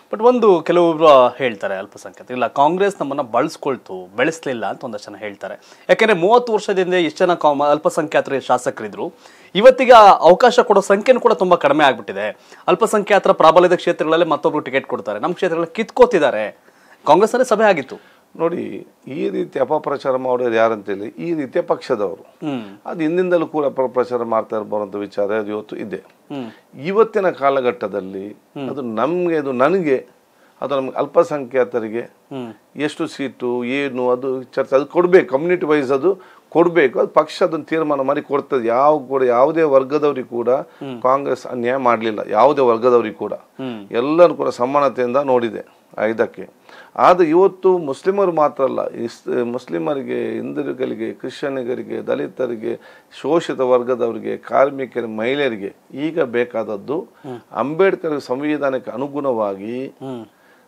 But ಒಂದು ಕೆಲವೊಬ್ರು ಹೇಳ್ತಾರೆ ಅಲ್ಪಸಂಖ್ಯಾತರು ಇಲ್ಲ ಕಾಂಗ್ರೆಸ್ ನಮ್ಮನ್ನ ಬಳಸ್ಕೊಳ್ತು ಬೆಳೆಸಲಿಲ್ಲ ಅಂತ ಒಂದಷ್ಟು ಜನ ಹೇಳ್ತಾರೆ ಯಾಕೆಂದ್ರೆ ಮೂವತ್ತು ವರ್ಷದಿಂದ ಎಷ್ಟು ಜನ ಕಾಮ ಅಲ್ಪಸಂಖ್ಯಾತರು ಶಾಸಕರಿದ್ರು ಇವತ್ತಿಗೆ ಆ ಅವಕಾಶ ಕೊಡೋ ಸಂಖ್ಯೆನೂ ಕೂಡ ತುಂಬಾ ಕಡಿಮೆ ಆಗ್ಬಿಟ್ಟಿದೆ ಅಲ್ಪಸಂಖ್ಯಾತರ ಪ್ರಾಬಲ್ಯದ ಕ್ಷೇತ್ರಗಳಲ್ಲಿ ಮತ್ತೊಬ್ರು ಟಿಕೆಟ್ ಕೊಡ್ತಾರೆ ನಮ್ಮ ಕ್ಷೇತ್ರಗಳಲ್ಲಿ ಕಿತ್ಕೋತಿದ್ದಾರೆ ಕಾಂಗ್ರೆಸ್ ಅಲ್ಲೇ ಸಭೆ ಆಗಿತ್ತು ನೋಡಿ ಈ ರೀತಿ ಅಪಪ್ರಚಾರ ಮಾಡೋರು ಯಾರಂತೇಳಿ ಈ ರೀತಿಯ ಪಕ್ಷದವರು ಹ್ಮ್ ಅದು ಹಿಂದಿಂದಲೂ ಕೂಡ ಅಪಪ್ರಚಾರ ಮಾಡ್ತಾ ಇರಬಾರಂತ ವಿಚಾರ ಅದು ಇವತ್ತು ಇದೆ ಇವತ್ತಿನ ಕಾಲಘಟ್ಟದಲ್ಲಿ ಅದು ನಮಗೆ ಅದು ನನಗೆ ಅದು ನಮ್ಗೆ ಅಲ್ಪಸಂಖ್ಯಾತರಿಗೆ ಎಷ್ಟು ಸೀಟು ಏನು ಅದು ಚರ್ಚೆ ಅದು ಕೊಡಬೇಕು ಕಮ್ಯುನಿಟಿ ವೈಸ್ ಅದು ಕೊಡಬೇಕು ಅದು ಪಕ್ಷ ಅದನ್ನು ತೀರ್ಮಾನ ಮಾಡಿ ಕೊಡ್ತದೆ ಯಾವ ಕೂಡ ಯಾವುದೇ ವರ್ಗದವ್ರಿಗೆ ಕೂಡ ಕಾಂಗ್ರೆಸ್ ಅನ್ಯಾಯ ಮಾಡಲಿಲ್ಲ ಯಾವುದೇ ವರ್ಗದವ್ರಿಗೆ ಕೂಡ ಎಲ್ಲರೂ ಕೂಡ ಸಮಾನತೆಯಿಂದ ನೋಡಿದೆ ಆ ಇದಕ್ಕೆ ಆದರೆ ಇವತ್ತು ಮುಸ್ಲಿಮರು ಮಾತ್ರ ಅಲ್ಲ ಇಸ್ ಮುಸ್ಲಿಮರಿಗೆ ಹಿಂದುಳಿಗಳಿಗೆ ಕ್ರಿಶ್ಚಿಯನಿಗರಿಗೆ ದಲಿತರಿಗೆ ಶೋಷಿತ ವರ್ಗದವರಿಗೆ ಕಾರ್ಮಿಕರ ಮಹಿಳೆಯರಿಗೆ ಈಗ ಬೇಕಾದದ್ದು ಅಂಬೇಡ್ಕರ್ ಸಂವಿಧಾನಕ್ಕೆ ಅನುಗುಣವಾಗಿ ಹ್ಮ್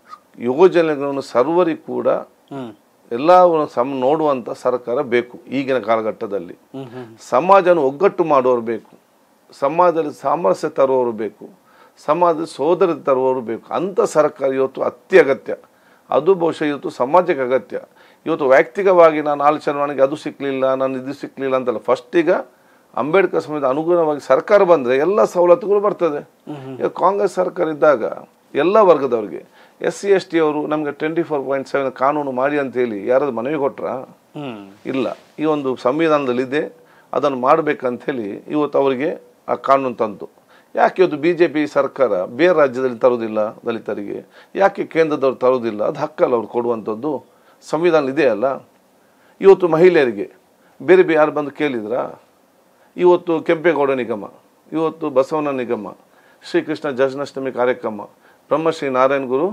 ಯೋಜನೆಗಳನ್ನು ಸರ್ವರಿಗೂ ಕೂಡ ಹ್ಮ್ ಎಲ್ಲವನ್ನು ಸಮ ನೋಡುವಂಥ ಸರ್ಕಾರ ಬೇಕು ಈಗಿನ ಕಾಲಘಟ್ಟದಲ್ಲಿ ಹ್ಮ್ ಹ್ಮ್ ಸಮಾಜನ ಒಗ್ಗಟ್ಟು ಮಾಡೋರು ಬೇಕು ಸಮಾಜದಲ್ಲಿ ಸಾಮರಸ್ಯ ತರುವವರು ಬೇಕು ಸಮಾಜದ ಸೋದರ ತರುವವರು ಬೇಕು ಅಂಥ ಸರ್ಕಾರ ಇವತ್ತು ಅತ್ಯಗತ್ಯ ಅದು ಬಹುಶಃ ಇವತ್ತು ಸಮಾಜಕ್ಕೆ ಅಗತ್ಯ ಇವತ್ತು ವೈಯಕ್ತಿಕವಾಗಿ ನಾನು ಆಲೋಚನೆ ನನಗೆ ಅದು ಸಿಕ್ಕಲಿಲ್ಲ ನಾನು ಇದು ಸಿಕ್ಕಲಿಲ್ಲ ಅಂತಲ್ಲ ಫಸ್ಟ್ ಈಗ ಅಂಬೇಡ್ಕರ್ ಸಂವಿಧಾನ ಅನುಗುಣವಾಗಿ ಸರ್ಕಾರ ಬಂದರೆ ಎಲ್ಲ ಸವಲತ್ತುಗಳು ಬರ್ತದೆ ಈಗ ಕಾಂಗ್ರೆಸ್ ಸರ್ಕಾರ ಇದ್ದಾಗ ಎಲ್ಲ ವರ್ಗದವ್ರಿಗೆ ಎಸ್ ಸಿ ಎಸ್ ಟಿ ಅವರು ನಮಗೆ ಟ್ವೆಂಟಿ ಫೋರ್ ಪಾಯಿಂಟ್ ಸೆವೆನ್ ಕಾನೂನು ಮಾಡಿ ಅಂತೇಳಿ ಯಾರಾದ್ರು ಮನವಿ ಕೊಟ್ರಾ ಹ್ಮ್ ಇಲ್ಲ ಈ ಒಂದು ಸಂವಿಧಾನದಲ್ಲಿದೆ ಅದನ್ನು ಮಾಡಬೇಕಂಥೇಳಿ ಇವತ್ತು ಅವರಿಗೆ ಆ ಕಾನೂನು ತಂತು ಯಾಕೆ ಇವತ್ತು ಬಿ ಜೆ ಪಿ ಸರ್ಕಾರ ಬೇರೆ ರಾಜ್ಯದಲ್ಲಿ ತರೋದಿಲ್ಲ ದಲಿತರಿಗೆ ಯಾಕೆ ಕೇಂದ್ರದವ್ರು ತರೋದಿಲ್ಲ ಅದು ಹಕ್ಕಲ್ಲ ಅವ್ರು ಕೊಡುವಂಥದ್ದು ಸಂವಿಧಾನ ಇದೆಯಲ್ಲ ಇವತ್ತು ಮಹಿಳೆಯರಿಗೆ ಬೇರೆ ಬೇರೆ ಯಾರು ಬಂದು ಕೇಳಿದ್ರಾ ಇವತ್ತು ಕೆಂಪೇಗೌಡ ನಿಗಮ ಇವತ್ತು ಬಸವನ ನಿಗಮ ಶ್ರೀಕೃಷ್ಣ ಜನ್ಮಾಷ್ಟಮಿ ಕಾರ್ಯಕ್ರಮ ಬ್ರಹ್ಮಶ್ರೀ ನಾರಾಯಣ ಗುರು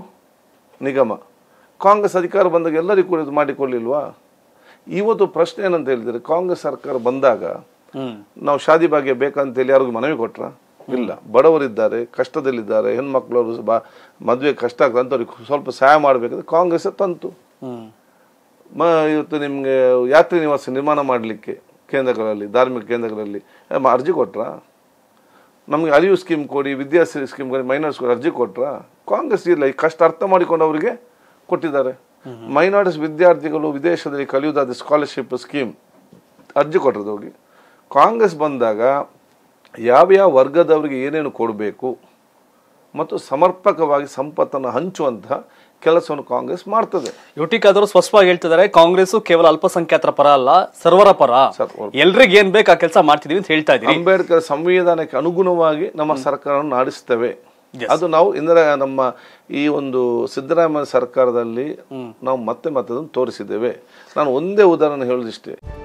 ನಿಗಮ ಕಾಂಗ್ರೆಸ್ ಅಧಿಕಾರ ಬಂದಾಗ ಎಲ್ಲರಿಗೂ ಕೂಡ ಇದು ಮಾಡಿಕೊಳ್ಳಿಲ್ವಾ ಇವತ್ತು ಪ್ರಶ್ನೆ ಏನಂತ ಹೇಳಿದರೆ ಕಾಂಗ್ರೆಸ್ ಸರ್ಕಾರ ಬಂದಾಗ ಹ್ಮ್ ನಾವು ಶಾದಿ ಭಾಗ್ಯ ಬೇಕಂತೇಳಿ ಯಾರಿಗೂ ಮನವಿ ಕೊಟ್ರ ಇಲ್ಲ ಬಡವರಿದ್ದಾರೆ ಕಷ್ಟದಲ್ಲಿದ್ದಾರೆ ಹೆಣ್ಮಕ್ಳವರು ಬಾ ಮದುವೆ ಕಷ್ಟ ಆಗ್ತದೆ ಅಂಥವ್ರಿಗೆ ಸ್ವಲ್ಪ ಸಹಾಯ ಮಾಡಬೇಕಂದ್ರೆ ಕಾಂಗ್ರೆಸ್ ತಂತು ಹ್ಮ್ ಮ ಇವತ್ತು ನಿಮಗೆ ಯಾತ್ರಿ ನಿವಾಸ ನಿರ್ಮಾಣ ಮಾಡಲಿಕ್ಕೆ ಕೇಂದ್ರಗಳಲ್ಲಿ ಧಾರ್ಮಿಕ ಕೇಂದ್ರಗಳಲ್ಲಿ ಏ, ಮ- ಅರ್ಜಿ ಕೊಟ್ರ ನಮಗೆ ಅರಿವು ಸ್ಕೀಮ್ ಕೊಡಿ ವಿದ್ಯಾಶ್ರೀ ಸ್ಕೀಮ್ ಕೊಡಿ ಮೈನಾರಿಸ್ ಕೊಡಿ ಅರ್ಜಿ ಕೊಟ್ರ ಕಾಂಗ್ರೆಸ್ ಇಲ್ಲ ಈ ಕಷ್ಟ ಅರ್ಥ ಮಾಡಿಕೊಂಡು ಅವರಿಗೆ ಕೊಟ್ಟಿದ್ದಾರೆ ಮೈನಾರಿಟೀಸ್ ವಿದ್ಯಾರ್ಥಿಗಳು ವಿದೇಶದಲ್ಲಿ ಕಲಿಯುವುದಾದ ಸ್ಕಾಲರ್ಶಿಪ್ ಸ್ಕೀಮ್ ಅರ್ಜಿ ಕೊಟ್ಟದ್ದು ಹೋಗಿ ಕಾಂಗ್ರೆಸ್ ಬಂದಾಗ ಯಾವ್ಯಾವ ವರ್ಗದವರಿಗೆ ಏನೇನು ಕೊಡಬೇಕು ಮತ್ತು ಸಮರ್ಪಕವಾಗಿ ಸಂಪತ್ತನ್ನು ಹಂಚುವಂತಹ ಕೆಲಸವನ್ನು ಕಾಂಗ್ರೆಸ್ ಮಾಡ್ತದೆ ಯುಟಿಕಾದರು ಸ್ಪಷ್ಟವಾಗಿ ಹೇಳ್ತಿದ್ದಾರೆ ಕಾಂಗ್ರೆಸ್ ಕೇವಲ ಅಲ್ಪಸಂಖ್ಯಾತರ ಪರ ಅಲ್ಲ ಸರ್ವರ ಪರ ಸರ್ವರ ಎಲ್ರಿಗ್ ಏನ್ ಬೇಕು ಆ ಕೆಲಸ ಮಾಡ್ತಿದೀವಿ ಅಂತ ಹೇಳ್ತಾ ಇದೀನಿ ಅಂಬೇಡ್ಕರ್ ಸಂವಿಧಾನಕ್ಕೆ ಅನುಗುಣವಾಗಿ ನಮ್ಮ ಸರ್ಕಾರವನ್ನು ನಡೆಸ್ತೇವೆ Yes. ಅದು ನಾವು ಇಂದಿರಾ ನಮ್ಮ ಈ ಒಂದು ಸಿದ್ದರಾಮಯ್ಯ ಸರ್ಕಾರದಲ್ಲಿ ನಾವು ಮತ್ತೆ ಮತ್ತೆ ಅದನ್ನು ತೋರಿಸಿದ್ದೇವೆ ನಾನು ಒಂದೇ ಉದಾಹರಣೆ ಹೇಳೋದಿಷ್ಟೇ